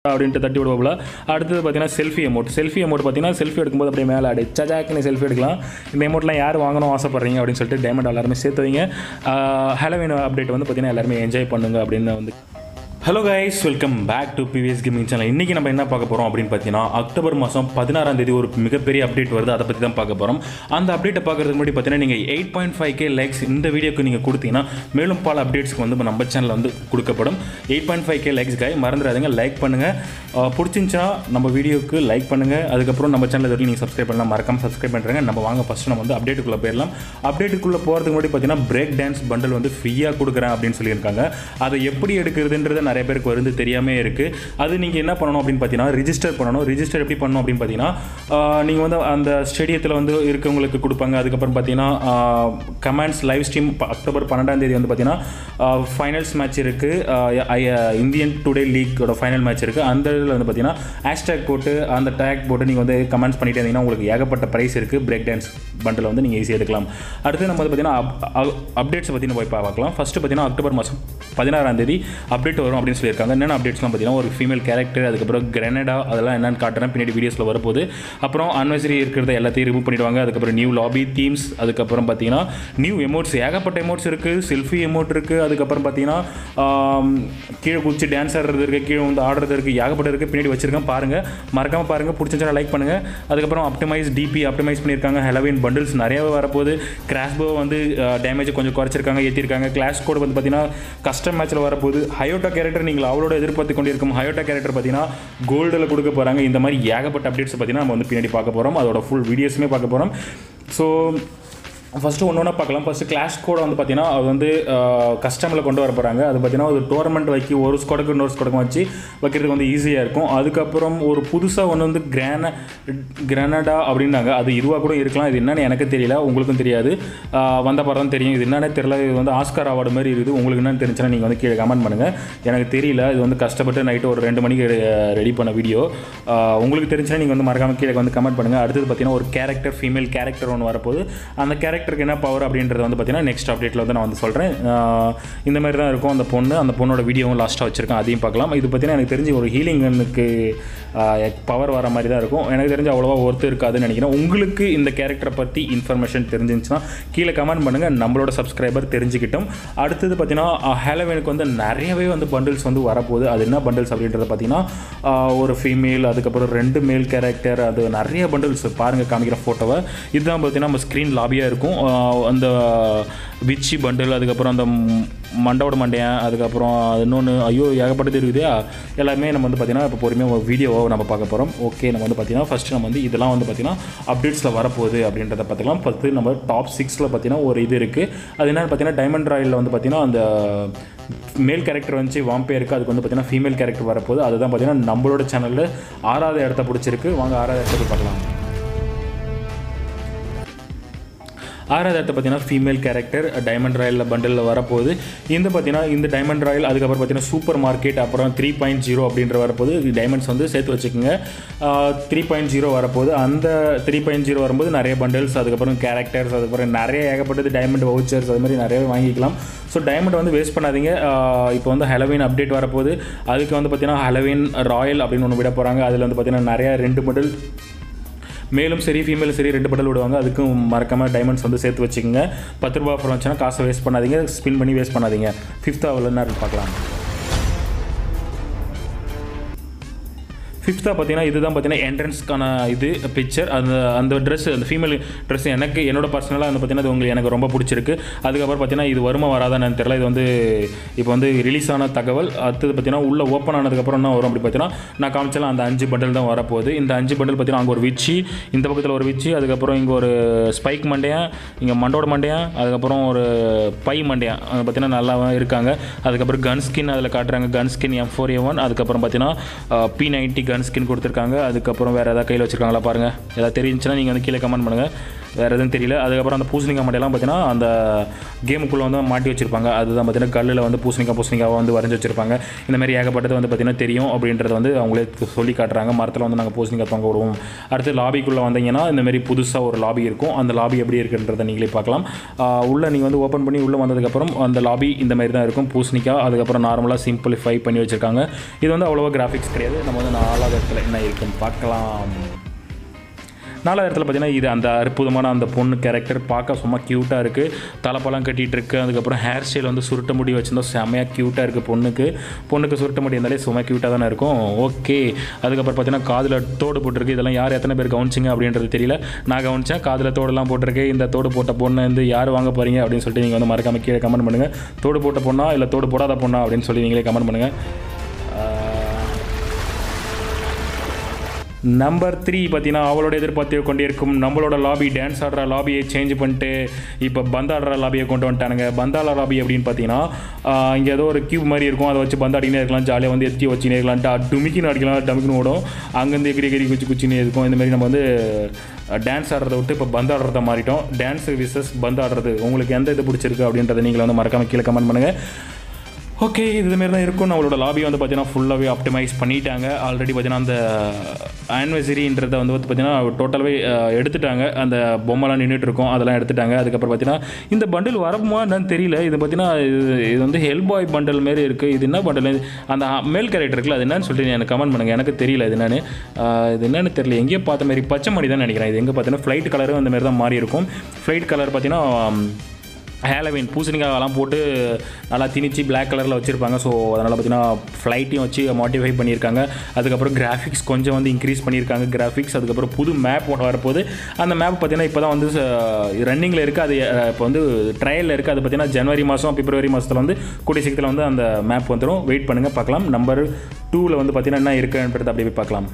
அப்படின்ட்டு தட்டி விடுவாப்புல அடுத்தது பார்த்தீங்கன்னா செல்ஃபி அமௌண்ட் செல்ஃபி அமௌண்ட் பார்த்தீங்கன்னா செல்ஃபி எடுக்கும்போது அப்படியே மேலே அடி சஜாக்குன்னு செல்ஃபி எடுக்கலாம் இந்த அமௌண்ட்லாம் யார் வாங்கணும் ஆசைப்படுறீங்க அப்படின்னு சொல்லிட்டு டைமண்ட் எல்லாருமே சேர்த்து வைங்க ஹலோவின் அப்டேட் வந்து பார்த்தீங்கன்னா எல்லாருமே என்ஜாய் பண்ணுங்க அப்படின்னு வந்து hello guys welcome back to PVS gaming channel இன்றைக்கி நம்ம என்ன பார்க்க போகிறோம் அப்படின்னு பார்த்தீங்கன்னா அக்டோபர் மாதம் பதினாறாம் தேதி ஒரு மிகப்பெரிய அப்டேட் வருது அதை பற்றி தான் பார்க்க போகிறோம் அந்த அப்டேட்டை பார்க்கறதுக்கு முன்னாடி பார்த்தீங்கன்னா நீங்கள் eight point five K likes இந்த வீடியோக்கு நீங்கள் கொடுத்தீங்கன்னா மேலும் பல அப்டேட்ஸ்க்கு வந்து நம்ம சேனலில் வந்து கொடுக்கப்படும் eight point five K likes guys மறந்துடாதீங்க லைக் பண்ணுங்கள் பிடிச்சிருந்துச்சா நம்ம வீடியோக்கு லைக் பண்ணுங்கள் அதுக்கப்புறம் நம்ம சேனல் வரைக்கும் நீங்கள் சப்ஸ்கிரைப் பண்ணலாம் மறக்காம சப்ஸ்கிரைப் பண்ணுறேங்க நம்ம வாங்க ஃபஸ்ட்டு நம்ம வந்து அப்டேட்டுக்குள்ளே போயிடலாம் அப்டேட்டுக்குள்ளே போகிறதுக்கு முன்னாடி பார்த்தீங்கன்னா பிரேக் டான்ஸ் பண்டல் வந்து ஃப்ரீயாக கொடுக்குறேன் அப்படின்னு சொல்லியிருக்காங்க அதை எப்படி எடுக்கிறதுன்றது நிறைய பேருக்கு வந்து தெரியாமே இருக்குது அது நீங்கள் என்ன பண்ணணும் அப்படின்னு பார்த்தீங்கன்னா ரிஜிஸ்டர் பண்ணணும் ரிஜிஸ்டர் எப்படி பண்ணணும் அப்படின்னு பார்த்தீங்கன்னா நீங்கள் வந்து அந்த ஸ்டேடியத்தில் வந்து இருக்கவங்களுக்கு கொடுப்பாங்க அதுக்கப்புறம் பார்த்தீங்கன்னா கமெண்ட்ஸ் லைவ் ஸ்ட்ரீம் அக்டோபர் பன்னெண்டாம் தேதி வந்து பார்த்தீங்கன்னா ஃபைனல்ஸ் மேட்ச் இருக்குது இந்தியன் டுடே லீக்கோட ஃபைனல் மேட்ச் இருக்குது அந்த இதில் வந்து பார்த்தீங்கன்னா ஹேஷ்டேக் போட்டு அந்த டேக் போட்டு நீங்கள் வந்து கமெண்ட்ஸ் பண்ணிட்டே இருந்தீங்கன்னா உங்களுக்கு ஏகப்பட்ட ப்ரைஸ் இருக்குது பிரேக் டான்ஸ் பண்டில் வந்து நீங்கள் ஈஸியாக எடுக்கலாம் அடுத்து நம்ம வந்து பார்த்தீங்கன்னா அப்டேட்ஸ் பற்றி நம்ம போய் பார்க்கலாம் ஃபஸ்ட்டு பார்த்தீங்கன்னா அக்டோபர் மாதம் பதினாறாம் தேதி அப்டேட் வரும் அப்படின்னு சொல்லியிருக்காங்க என்னென்ன அப்டேட்ஸ்லாம் பார்த்தீங்கன்னா ஒரு ஃபீமேல் கேரக்டர் அதுக்கப்புறம் கிரனடா அதெல்லாம் என்னென்னு காட்டுறேன் பின்னாடி வீடியோஸில் வரப்போகுது அப்புறம் அன்வெசரி இருக்கிறத எல்லாத்தையும் ரிமூவ் பண்ணிடுவாங்க அதுக்கப்புறம் நியூ லாபி தீம்ஸ் அதுக்கப்புறம் பார்த்தீங்கன்னா நியூ எமோட்ஸ் ஏகப்பட்ட எமோட்ஸ் இருக்குது செல்ஃபி எமோட் இருக்குது அதுக்கப்புறம் பார்த்தீங்கன்னா ஆம், கீழே குதிச்சு டான்ஸ் ஆடுறது இருக்குது கீழே வந்து ஆடுறது இருக்குது ஏகப்பட்ட இருக்குது பின்னாடி வச்சிருக்கேன் பாருங்கள் மறக்காமல் பாருங்கள் பிடிச்சிருந்தா லைக் பண்ணுங்கள் அதுக்கப்புறம் அப்டிமைஸ் டிபி அப்டிமைஸ் பண்ணியிருக்காங்க ஹெலவின் பண்டில்ஸ் நிறையவே வரப்போகுது கிராஷ்போ வந்து டேமேஜ் கொஞ்சம் குறைச்சிருக்காங்க ஏற்றிருக்காங்க கிளாஷ் கோட் வந்து பார்த்தீங்கன்னா கஸ்டம் மேட்ச்சில் வரப்போகுது ஹயோட்டா கேரக்டர் நீங்கள் அவளோட எதிர்பார்த்து கொண்டிருக்கும் ஹயோட்டா கேரக்டர் பார்த்தீங்கன்னா கோல்டில் கொடுக்க போகிறாங்க இந்த மாதிரி ஏகப்பட்ட அப்டேட்ஸ் பார்த்தீங்கன்னா நம்ம வந்து பின்னாடி பார்க்க போகிறோம் அதோட ஃபுல் வீடியோஸுமே பார்க்க போகிறோம் ஸோ ஃபஸ்ட்டு ஒன்று ஒன்றா பார்க்கலாம் ஃபஸ்ட்டு கிளாஷ் கோட வந்து பார்த்தீங்கன்னா அது வந்து கஸ்டமில் கொண்டு வர போகிறாங்க அது பார்த்தீங்கன்னா ஒரு டோர்னமெண்ட் வைக்கி ஒரு ஸ்குவாடுக்கு இன்னொரு ஸ்குவாடுக்கு வச்சு வைக்கிறதுக்கு வந்து ஈஸியாக இருக்கும் அதுக்கப்புறம் ஒரு புதுசாக ஒன்று வந்து கிரான கிரானடா அப்படின்னாங்க அது இதுவாக கூட இருக்கலாம் இது என்னன்னு எனக்கு தெரியல உங்களுக்கும் தெரியாது ஆஹ் வந்த படம் தான் தெரியும் இது என்னன்னு தெரியல இது வந்து ஆஸ்கார் அவார்டு மாதிரி இருக்குது உங்களுக்கு என்னன்னு தெரிஞ்சுன்னா நீங்கள் வந்து கீழே கமெண்ட் பண்ணுங்கள் எனக்கு தெரியல இது வந்து கஷ்டப்பட்டு நைட்டு ஒரு ரெண்டு மணிக்கு ரெடி பண்ண வீடியோ உங்களுக்கு தெரிஞ்சுன்னா நீங்கள் வந்து மறக்காமல் கீழே வந்து கமெண்ட் பண்ணுங்கள் அடுத்தது பார்த்தீங்கன்னா ஒரு கேரக்டர் ஃபீமேல் கேரக்டர் ஒன்று வரப்போகுது அந்த கேரக்டருக்கு என்ன பவர் அப்படின்றது வந்து பார்த்தீங்கன்னா நெக்ஸ்ட் அப்டேட்டில் வந்து நான் வந்து சொல்கிறேன் இந்த மாதிரி தான் இருக்கும் அந்த பொண்ணு அந்த பொண்ணோட வீடியோவும் லாஸ்ட்டாக வச்சிருக்கேன் அதையும் பார்க்கலாம் இது பார்த்தீங்கன்னா எனக்கு தெரிஞ்சு ஒரு ஹீலிங்கனுக்கு பவர் வர மாதிரி தான் இருக்கும் எனக்கு தெரிஞ்சு அவ்வளோவா ஒர்த்து இருக்காதுன்னு நினைக்கிறேன் உங்களுக்கு இந்த கேரக்டரை பற்றி இன்ஃபர்மேஷன் தெரிஞ்சிருந்துச்சுன்னா கீழே கமெண்ட் பண்ணுங்கள் நம்மளோட சப்ஸ்கிரைபர் தெரிஞ்சுக்கிட்டோம் அடுத்தது பார்த்தீங்கன்னா ஹேலோவினுக்கு வந்து நிறையவே வந்து பண்டில்ஸ் வந்து வரப்போகுது அது என்ன பண்டில்ஸ் அப்படின்றத பார்த்தீங்கன்னா ஆஹ் ஒரு ஃபீமேல் அதுக்கப்புறம் ரெண்டு மேல் கேரக்டர் அது நிறைய பண்டில்ஸ் பாருங்கள் காமிக்கிற ஃபோட்டோவை இதுதான் பார்த்தீங்கன்னா நம்ம ஸ்க்ரீன் லாபியாக இருக்கும் ஆஹ் அந்த விச்சி பண்டில் அதுக்கப்புறம் அந்த ம்- மண்டோட மண்டையன் அதுக்கப்புறம் இன்னொன்று ஐயோ ஏகப்பட்டது இருக்குது எல்லாமே நம்ம வந்து பார்த்தீங்கன்னா இப்போ பொறுமையாக வீடியோவை நம்ம பார்க்க போகிறோம் ஓகே நம்ம வந்து பார்த்தீங்கன்னா ஃபஸ்ட்டு நம்ம வந்து இதெல்லாம் வந்து பார்த்தீங்கன்னா அப்டேட்ஸில் வரப்போகுது அப்படின்றத பார்த்துக்கலாம் ஃபஸ்ட்டு நம்ம டாப் சிக்ஸில் பார்த்தீங்கன்னா ஒரு இது இருக்குது அது என்னென்னு பார்த்தீங்கன்னா டைமண்ட் ராயில் வந்து பார்த்தீங்கன்னா அந்த மேல் கேரக்டர் வந்துச்சு வாம்பே இருக்குது அதுக்கு வந்து பார்த்தீங்கன்னா ஃபீமேல் கேரக்டர் வரப்போகுது அதுதான் பார்த்தீங்கன்னா நம்மளோட சேனலில் ஆறாவது இடத்த பிடிச்சிருக்கு வாங்க ஆறாவது இடத்த போய் பார்க்கலாம் ஆறாவது இடத்த பார்த்தீங்கன்னா ஃபீமேல் கேரக்டர் டைமண்ட் ராயலில் பண்டலில் வரப்போகுது இந்த பார்த்தீங்கன்னா இந்த டைமண்ட் ராயல் அதுக்கப்புறம் பார்த்தீங்கன்னா சூப்பர் மார்க்கெட் அப்புறம் த்ரீ பாயிண்ட் ஜீரோ அப்படின்ற வரப்போது டைமண்ட்ஸ் வந்து சேர்த்து வச்சுக்கோங்க த்ரீ பாயிண்ட் ஜீரோ வரப்போகுது அந்த த்ரீ பாயிண்ட் ஜீரோ வரும்போது நிறைய பண்டல்ஸ் அதுக்கப்புறம் கேரக்டர்ஸ் அதுக்கப்புறம் நிறைய ஏகப்பட்டது டைமண்ட் வவுச்சர்ஸ் அது மாதிரி நிறையவே வாங்கிக்கலாம் ஸோ டைமண்ட் வந்து வேஸ்ட் பண்ணாதீங்க ஆஹ் இப்போ வந்து ஹெலவின் அப்டேட் வரப்போகுது அதுக்கு வந்து பார்த்தீங்கன்னா ஹெலவின் ராயல் அப்படின்னு ஒன்று விட போகிறாங்க அதில் வந்து பார்த்தீங்கன்னா நிறைய ரெண்டு பண்டல் மேலும் சரி ஃபீமேலும் சரி ரெண்டு பண்டல் விடுவாங்க அதுக்கும் மறக்காமல் டைமண்ட்ஸ் வந்து சேர்த்து வச்சுக்கோங்க பத்து ரூபா ஆஃபர் வந்துச்சுன்னா காசை வேஸ்ட் பண்ணாதீங்க ஸ்பின் பண்ணி வேஸ்ட் பண்ணாதீங்க ஃபிஃப்த் அவ்வளோ நேரம் பார்க்கலாம் ஃபிஃப்த்தாக பார்த்தீங்கன்னா இதுதான் பார்த்தீங்கன்னா என்ட்ரன்ஸ்க்கான இது பிக்சர் அந்த அந்த ட்ரெஸ் அந்த ஃபீமேல் ட்ரெஸ் எனக்கு என்னோட பர்சனலாக வந்து பார்த்தீங்கன்னா இது உங்களுக்கு எனக்கு ரொம்ப பிடிச்சிருக்கு அதுக்கப்புறம் பார்த்தீங்கன்னா இது வருமா வராதான்னு தெரியல இது வந்து இப்போ வந்து ரிலீஸ் ஆன தகவல் அடுத்தது பார்த்தீங்கன்னா உள்ள ஓப்பன் ஆனதுக்கப்புறம் என்ன வரும் அப்படி பார்த்தீங்கன்னா நான் காமிச்சாலும் அந்த அஞ்சு பண்டல் தான் வரப்போகுது இந்த அஞ்சு பண்டல் பார்த்தீங்கன்னா அங்கே ஒரு விச்சி இந்த பக்கத்தில் ஒரு விச்சி அதுக்கப்புறம் இங்கே ஒரு ஸ்பைக் மண்டையன் இங்கே மண்டோட மண்டையன் அதுக்கப்புறம் ஒரு பை மண்டையன் அது பார்த்தீங்கன்னா நல்லா இருக்காங்க அதுக்கப்புறம் கன் ஸ்கின் அதில் காட்டுறாங்க gun skin M four A one அதுக்கப்புறம் பார்த்தீங்கன்னா பி நைன்ட்டி கன் ஸ்கின் கொடுத்துருக்காங்க அதுக்கப்புறம் வேறு ஏதாவது கையில் வச்சிருக்காங்களா பாருங்கள் ஏதாவது தெரிஞ்சுன்னா நீங்கள் வந்து கீழே கமெண்ட் பண்ணுங்கள் வேறு எதுவும் தெரியல அதுக்கப்புறம் அந்த பூசணிக்காய் மட்டையெல்லாம் பார்த்தீங்கன்னா அந்த கேமுக்குள்ளே வந்து மாட்டி வச்சிருப்பாங்க அதுதான் பார்த்தீங்கன்னா கல்லில் வந்து பூசணிக்காய் பூசணிக்காவை வந்து வரைஞ்சி வச்சிருப்பாங்க இந்த மாதிரி ஏகப்பட்டது வந்து பார்த்தீங்கன்னா தெரியும் அப்படின்றது வந்து அவங்களே சொல்லி காட்டுறாங்க மரத்தில் வந்து நாங்கள் பூசணிக்காய் தொங்க விடுவோம் அடுத்து லாபிக்குள்ளே வந்தீங்கன்னா இந்த மாதிரி புதுசாக ஒரு லாபி இருக்கும் அந்த லாபி எப்படி இருக்குன்றதை நீங்களே பார்க்கலாம் ஆஹ் உள்ள நீங்கள் வந்து ஓப்பன் பண்ணி உள்ளே வந்ததுக்கப்புறம் அந்த லாபி இந்த மாதிரி தான் இருக்கும் பூசணிக்காய் அதுக்கப்புறம் நார்மலாக சிம்பிளிஃபை பண்ணி வச்சுருக்காங்க இது வந்து அவ்வளோவா கிராஃபிக்ஸ் கிடையாது நம்ம வந்து நாலாவது இடத்துல என்ன இருக்குன்னு பார்க்கலாம் நாலாவது இடத்துல பார்த்தீங்கன்னா இது அந்த அற்புதமான அந்த பொண்ணு கேரக்டர் பார்க்க சும்மா க்யூட்டாக இருக்குது தலைப்பழம் கட்டிகிட்டு இருக்கு அதுக்கப்புறம் ஹேர் ஸ்டைல் வந்து சுருட்ட முடி வச்சிருந்தா செம்மையாக க்யூட்டாக இருக்குது பொண்ணுக்கு பொண்ணுக்கு சுருட்ட முடி இருந்தாலே சும்மா க்யூட்டாக தானே இருக்கும் ஓகே அதுக்கப்புறம் பார்த்தீங்கன்னா காதில் தோடு போட்டிருக்கு இதெல்லாம் யார் எத்தனை பேர் கவனிச்சிங்க அப்படின்றது தெரியல நான் கவனிச்சேன் காதில் தோடெல்லாம் போட்டிருக்கு இந்த தோடு போட்ட பொண்ணு வந்து யார் வாங்க போகிறீங்க அப்படின்னு சொல்லிட்டு நீங்கள் வந்து மறக்காம கீழே கமெண்ட் பண்ணுங்கள் தோடு போட்ட பொண்ணா இல்லை தோடு போடாத பொண்ணா அப்படின்னு சொல்லி நீங்களே கமெண்ட் பண்ணுங்கள் நம்பர் த்ரீ பார்த்தீங்கன்னா அவளோட எதிர்பார்த்து கொண்டிருக்கும் நம்மளோட லாபி டான்ஸ் ஆடுற லாபியை சேஞ்ச் பண்ணிட்டு இப்போ பந்தாடுற லாபியை கொண்டு வந்துட்டானுங்க பந்தாடுற லாபி அப்படின்னு பார்த்தீங்கன்னா இங்கே ஏதோ ஒரு கியூப் மாதிரி இருக்கும் அதை வச்சு பந்தாடினே இருக்கலாம் ஜாலியாக வந்து எத்தி வச்சுனே இருக்கலாம் டுமிக்கின்னு அடிக்கலாம் டமிக்கின்னு ஓடும் அங்கேருந்து எகிரி எகிரி குச்சி குச்சின்னு இருக்கும் இந்த மாதிரி நம்ம வந்து டான்ஸ் ஆடுறத விட்டு இப்போ பந்து ஆடுறத மாறிட்டோம் டான்ஸ் விசஸ் பந்து ஆடுறது உங்களுக்கு எந்த இது பிடிச்சிருக்கு அப்படின்றத நீங்கள் வந்து மறக்காம கீழே கமெண்ட் பண்ணுங்கள் ஓகே இதுமாரி தான் இருக்கும் நம்மளோட லாபி வந்து பார்த்தீங்கன்னா ஃபுல்லாகவே ஆப்டிமைஸ் பண்ணிட்டாங்க ஆல்ரெடி பார்த்தீங்கன்னா அந்த ஆனிவர்சரின்றதை வந்து பார்த்தீங்கன்னா டோட்டலாகவே எடுத்துட்டாங்க அந்த பொம்மைலாம் நின்றுட்டு இருக்கும் அதெல்லாம் எடுத்துட்டாங்க அதுக்கப்புறம் பார்த்தீங்கன்னா இந்த பண்டில் வரமா என்னன்னு தெரியல இது பார்த்தீங்கன்னா இது இது வந்து ஹெல்ப் பாய் பண்டல் மாரி இருக்குது இது என்ன பண்டல் அந்த மேல் கேரக்டர் இருக்குல்ல அது என்னன்னு சொல்லிட்டு எனக்கு கமெண்ட் பண்ணுங்கள் எனக்கு தெரியல இது என்னன்னு ஆஹ் இது என்னன்னு தெரியல எங்கேயோ பார்த்த மாதிரி பச்சை மணி தான் நினைக்கிறேன் இது எங்கே பார்த்தீங்கன்னா ஃப்ளைட் கலரும் அந்த மாதிரி தான் மாறி இருக்கும் ஃப்ளைட் கலர் பார்த்தீங்கன்னா ஹேலவின் பூசணிக்காயெல்லாம் போட்டு நல்லா திணிச்சு பிளாக் கலரில் வச்சுருப்பாங்க ஸோ அதனால் பார்த்தீங்கன்னா ஃப்ளைட்டையும் வச்சு மாடிஃபை பண்ணியிருக்காங்க அதுக்கப்புறம் கிராஃபிக்ஸ் கொஞ்சம் வந்து இன்க்ரீஸ் பண்ணியிருக்காங்க கிராஃபிக்ஸ் அதுக்கப்புறம் புது மேப் ஒன்று வரப்போகுது அந்த மேப் பார்த்தீங்கன்னா இப்போ தான் வந்து ரன்னிங்கில் இருக்குது அது அஹ், இப்போ வந்து ட்ரையலில் இருக்குது அது பார்த்தீங்கன்னா ஜனவரி மாதம் பிப்ரவரி மாதத்தில் வந்து கூடிய சீக்கிரத்தில் வந்து அந்த மேப் வந்துடும் வெயிட் பண்ணுங்கள் பார்க்கலாம் நம்பர் டூவில் வந்து பார்த்தீங்கன்னா என்ன இருக்குன்றது அப்படியே போய் பார்க்கலாம்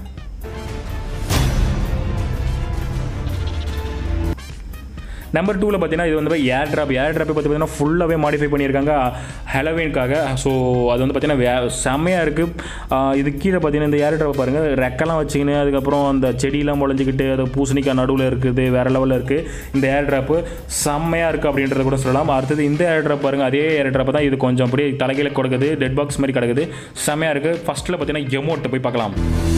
நம்பர் டூவில் பார்த்தீங்கன்னா இது வந்து ஏர் ட்ராப் ஏர் ட்ராப்பை பற்றி பார்த்தீங்கன்னா ஃபுல்லாகவே மாடிஃபை பண்ணியிருக்காங்க ஹெலோவின்காக ஸோ அது வந்து பார்த்தீங்கன்னா வே செம்மையாக இருக்குது இது கீழே பார்த்தீங்கன்னா இந்த ஏர் ட்ராப் பாருங்கள் ரெக்கெல்லாம் வச்சுக்கின்னு அதுக்கப்புறம் அந்த செடியெல்லாம் முளைஞ்சிக்கிட்டு அது பூசணிக்காய் நடுவில் இருக்குது வேறு லெவலில் இருக்குது இந்த ஏர் ட்ராப்பு செம்மையாக இருக்குது அப்படின்றத கூட சொல்லலாம் அடுத்தது இந்த ஏர் ட்ராப் பாருங்கள் அதே ஏர் ட்ராப் தான் இது கொஞ்சம் அப்படியே தலைகீழ கொடுக்குது டெட் பாக்ஸ் மாதிரி கிடக்குது செம்மையாக இருக்குது ஃபஸ்ட்டில் பார்த்தீங்கன்னா எமோட் போய் பார்க்கலாம்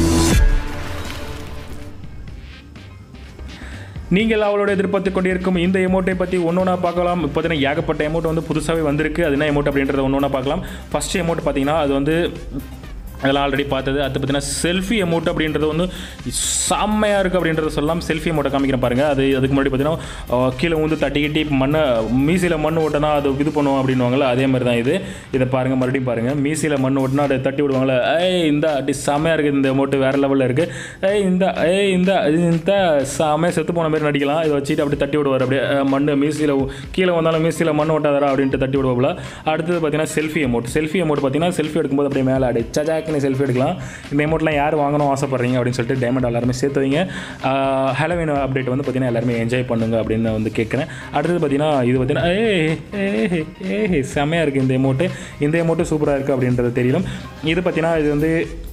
நீங்கள் அவளோட எதிர்பார்த்து கொண்டிருக்கும் இந்த எமௌண்ட்டை பற்றி ஒன்று ஒன்றா பார்க்கலாம் இப்போ பார்த்தீங்கன்னா ஏகப்பட்ட எமௌண்ட் வந்து புதுசாகவே வந்திருக்கு அது என்ன எமௌண்ட் அப்படின்றத ஒன்று ஒன்றா பார்க்கலாம் ஃபஸ்ட் எமௌண்ட் பார்த்தீங்கன்னா அது வந்து அதெல்லாம் ஆல்ரெடி பார்த்தது அது பார்த்தீங்கன்னா செல்ஃபி அமௌண்ட் அப்படின்றது வந்து செம்மையாக இருக்குது அப்படின்றத சொல்லலாம் செல்ஃபி அமௌண்ட்டை காமிக்கிறேன் பாருங்கள் அது அதுக்கு முன்னாடி பார்த்தீங்கன்னா அஹ், கீழே வந்து தட்டி கட்டி மண்ணை மீசியில் மண் ஓட்டினா அது இது பண்ணுவோம் அப்படின்னுவாங்கள்ல அதே மாதிரி தான் இது இதை பாருங்கள் மறுபடியும் பாருங்கள் மீசியில் மண் ஓட்டினா அதை தட்டி விடுவாங்கள்ல ஏய் இந்த அப்படி செம்மையாக இருக்குது இந்த அமௌண்ட் வேறு லெவலில் இருக்குது ஏய் இந்த ஏய் இந்த இந்த செம்மையாக செத்து போன மாதிரி நடிக்கலாம் இதை வச்சுட்டு அப்படி தட்டி விடுவார் அப்படியே அஹ், மண் மீசியில் கீழே வந்தாலும் மீசியில் மண் ஓட்டாதரா அப்படின்ட்டு தட்டி விடுவாப்புல அடுத்தது பார்த்தீங்கன்னா செல்ஃபி அமௌண்ட் செல்ஃபி அமௌண்ட் பார்த்தீங்கன்னா செல்ஃபி எடுக்கும்போது அப்படியே மேலே அடி சஜாக்குன்னு செல்ஃபி எடுக்கலாம் இந்த அமௌண்ட்லாம் யார் வாங்கணும் ஆசைப்படுறீங்க அப்படின்னு சொல்லிட்டு டைமண்ட் எல்லாருமே சேர்த்து வைங்க ஹலோவின் அப்டேட் வந்து பார்த்தீங்கன்னா எல்லாருமே என்ஜாய் பண்ணுங்க அப்படின்னு வந்து கேட்குறேன் அடுத்தது பார்த்தீங்கன்னா இது பார்த்தீங்கன்னா ஏ ஏ செம்மையாக இருக்குது இந்த அமௌண்ட்டு இந்த அமௌண்ட்டு சூப்பராக இருக்குது அப்படின்றது தெரியலும் இது பார்த்தீங்கன்னா இது வந்து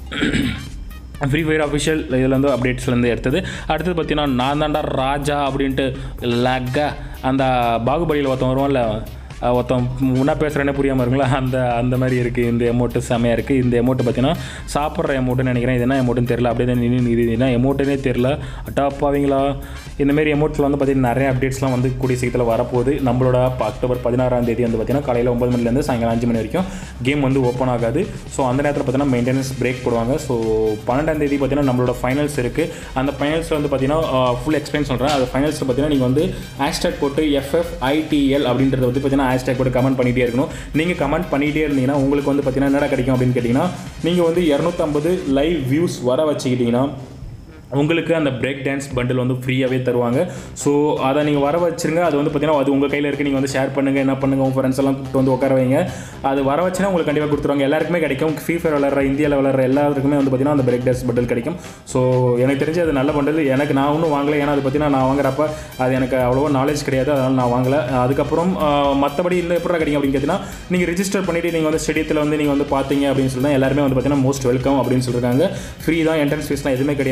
ஃப்ரீ ஃபயர் அஃபிஷியல் இதில் வந்து அப்டேட்ஸ்லேருந்து எடுத்தது அடுத்தது பார்த்தீங்கன்னா நான் தாண்டா ராஜா அப்படின்ட்டு லக்கா அந்த பாகுபலியில் ஒருத்தன் வருவான்ல அஹ் ஒருத்தன் முன்னா பேசுகிறேன்னே புரியாமல் இருக்குங்களா அந்த அந்த மாதிரி இருக்குது இந்த எமௌண்ட்டு செம்மையாக இருக்குது இந்த எமௌண்ட்டு பார்த்தீங்கன்னா சாப்பிட்ற எமௌண்ட்டுன்னு நினைக்கிறேன் இது என்ன எமௌண்ட்டுன்னு தெரில அப்படியே தான் நின்று இது என்ன எமௌண்ட்டுனே தெரில அட்டாப்பாவீங்களா இந்தமாரி எமௌண்ட்டில் வந்து பார்த்தீங்கன்னா நிறைய அப்டேட்ஸ்லாம் வந்து கூடிய சீக்கிரத்தில் வரப்போகுது நம்மளோட ப- அக்டோபர் பதினாறாம் தேதி வந்து பார்த்தீங்கன்னா காலையில் ஒம்பது மணிலேருந்து சாயங்காலம் அஞ்சு மணி வரைக்கும் கேம் வந்து ஓப்பன் ஆகாது ஸோ அந்த நேரத்தில் பார்த்தீங்கன்னா மெயின்டெனன்ஸ் பிரேக் போடுவாங்க ஸோ பன்னெண்டாம் தேதி பார்த்தீங்கன்னா நம்மளோட ஃபைனல்ஸ் இருக்குது அந்த ஃபைனல்ஸில் வந்து பார்த்தீங்கன்னா ஃபுல் எக்ஸ்பிளைன் சொல்கிறேன் அது ஃபைனல்ஸில் பார்த்தீங்கன்னா நீங்கள் வந்து ஹேஷ்டேக் போட்டு எஃப்எஃப் ஐடிஎல் அப்படின்றத வந்து பார்த்தீங்கன்னா ஹேஷ்டேக் போட்டு கமெண்ட் பண்ணிகிட்டே இருக்கணும் நீங்கள் கமெண்ட் பண்ணிகிட்டே இருந்தீங்கன்னா உங்களுக்கு வந்து பார்த்தீங்கன்னா என்னடா கிடைக்கும் அப்படின்னு கேட்டிங்கன்னா நீங்கள் வந்து இரநூத்தம்பது லைவ் வியூஸ் வர வச்சுக்கிட்டிங்கன்னா உங்களுக்கு அந்த பிரேக் டான்ஸ் பண்டில் வந்து ஃப்ரீயாகவே தருவாங்க ஸோ அதை நீங்கள் வர வச்சிருங்க அது வந்து பார்த்தீங்கன்னா அது உங்கள் கையில் இருக்குது நீங்கள் வந்து ஷேர் பண்ணுங்கள் என்ன பண்ணுங்கள் உங்கள் ஃப்ரெண்ட்ஸ் எல்லாம் கூப்பிட்டு வந்து உட்கார வைங்க அது வர வச்சுன்னா உங்களுக்கு கண்டிப்பாக கொடுத்துருவாங்க எல்லாருக்குமே கிடைக்கும் ஃப்ரீ ஃபயர் விளாட்ற இந்தியாவில் விளாட்ற எல்லாருக்குமே வந்து பார்த்தீங்கன்னா அந்த பிரேக் டான்ஸ் பண்டில் கிடைக்கும் ஸோ எனக்கு தெரிஞ்சு அது நல்ல பண்டில் எனக்கு நான் ஒன்றும் வாங்கலை ஏன்னா அது பார்த்தீங்கன்னா நான் வாங்குறப்ப அது எனக்கு அவ்வளோவா நாலேஜ் கிடையாது அதனால் நான் வாங்கலை அதுக்கப்புறம் ஆஹ், மற்றபடி இல்லை எப்படி கிடைக்கும் அப்படின்னு கேட்டிங்கன்னா நீங்கள் ரிஜிஸ்டர் பண்ணிவிட்டு நீங்கள் வந்து ஸ்டேடியத்தில் வந்து நீங்கள் வந்து பார்த்தீங்க அப்படின்னு சொல்லி எல்லாருமே வந்து பார்த்தீங்கன்னா மோஸ்ட் வெல்கம் அப்படின்னு சொல்லியிருக்காங்க ஃப்ரீ தான் என்ட்ரன்ஸ் ஃபீஸ்லாம் எதுவுமே கிடையாது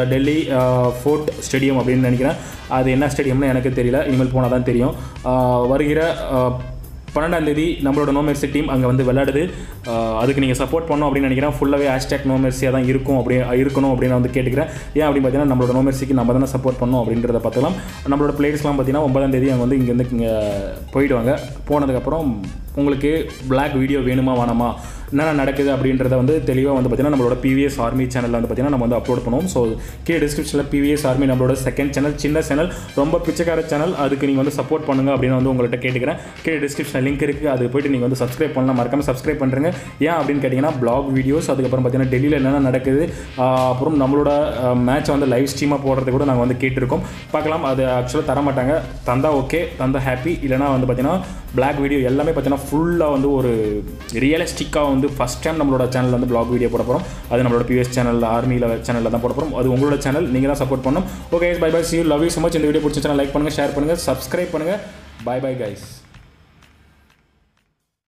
டெல்லி ஃபோர்ட் ஸ்டேடியம் அப்படின்னு நினைக்கிறேன் அது என்ன ஸ்டேடியம்னு எனக்கு தெரியல இனிமேல் போனால் தான் தெரியும் ஆஹ் வருகிற ஆஹ் பன்னெண்டாம் தேதி நம்மளோட நோமெர்சி டீம் அங்கே வந்து விளையாடுது ஆஹ் அதுக்கு நீங்கள் சப்போர்ட் பண்ணோம் அப்படின்னு நினைக்கிறேன் ஃபுல்லாகவே ஹேஷ்டேக் நோமெர்சியாக தான் இருக்கும் அப்படி இருக்கணும் அப்படின்னு நான் வந்து கேட்டுக்கிறேன் ஏன் அப்படின்னு பார்த்தீங்கன்னா நம்மளோட நோமெர்சிக்கு நம்ம தானே சப்போர்ட் பண்ணோம் அப்படின்றத பார்த்துக்கலாம் நம்மளோட பிளேயர்ஸ்லாம் பார்த்தீங்கன்னா ஒன்பதாம் தேதி அங்கே வந்து இங்கேருந்து இங்கே போயிடுவாங்க போனதுக்கப்புறம் உங்களுக்கு பிளாக் வீடியோ வேணுமா வேணாமா என்னென்ன நடக்குது அப்படின்றத வந்து தெளிவாக வந்து பார்த்தீங்கன்னா நம்மளோட பிவிஎஸ் ஆர்மி சேனலில் வந்து பார்த்தீங்கன்னா நம்ம வந்து அப்லோட் பண்ணுவோம் ஸோ கீழே டிஸ்கிரிப்ஷனில் பிவிஎஸ் ஆர்மி நம்மளோட செகண்ட் சேனல் சின்ன சேனல் ரொம்ப பிச்சைக்கார சேனல் அதுக்கு நீங்கள் வந்து சப்போர்ட் பண்ணுங்க அப்படின்னு வந்து உங்கள்கிட்ட கேட்டுக்கிறேன் கீழே டிஸ்கிரிப்ஷனில் லிங்க் இருக்குது அது போயிட்டு நீங்கள் வந்து சப்ஸ்கிரைப் பண்ணலாம் மறக்காம சப்ஸ்கிரைப் பண்ணுறேங்க ஏன் அப்படின்னு கேட்டிங்கன்னா பிளாக் வீடியோஸ் அதுக்கப்புறம் பார்த்தீங்கன்னா டெல்லியில் என்னென்ன நடக்குது ஆஹ் அப்புறம் நம்மளோட மேட்சை வந்து லைவ் ஸ்ட்ரீமாக போடுறது கூட நாங்கள் வந்து கேட்டிருக்கோம் பார்க்கலாம் அது ஆக்சுவலாக தர மாட்டாங்க தந்தா ஓகே தந்தா ஹாப்பி இல்லைனா வந்து பார்த்தீங்கன்னா பிளாக் வீடியோ எல்லாமே பார்த்தீங்கன்னா ஃபுல்லாக வந்து ஒரு ரியலிஸ்டிக்காக வந்து ஃபஸ்ட் டைம் நம்மளோட சேனலில் வந்து பிளாக் வீடியோ போட போகிறோம் அது நம்மளோட பிஎஸ் சேனலில் ஆர்மியில் சேனலில் தான் போட போகிறோம் அது உங்களோட சேனல் நீங்கள் தான் சப்போர்ட் பண்ணணும் okay bye bye see love you so much இந்த வீடியோ பிடிச்சிச்சுன்னா லைக் பண்ணுங்கள் ஷேர் பண்ணுங்கள் சப்ஸ்கிரைப் பண்ணுங்கள் பை பை கைஸ்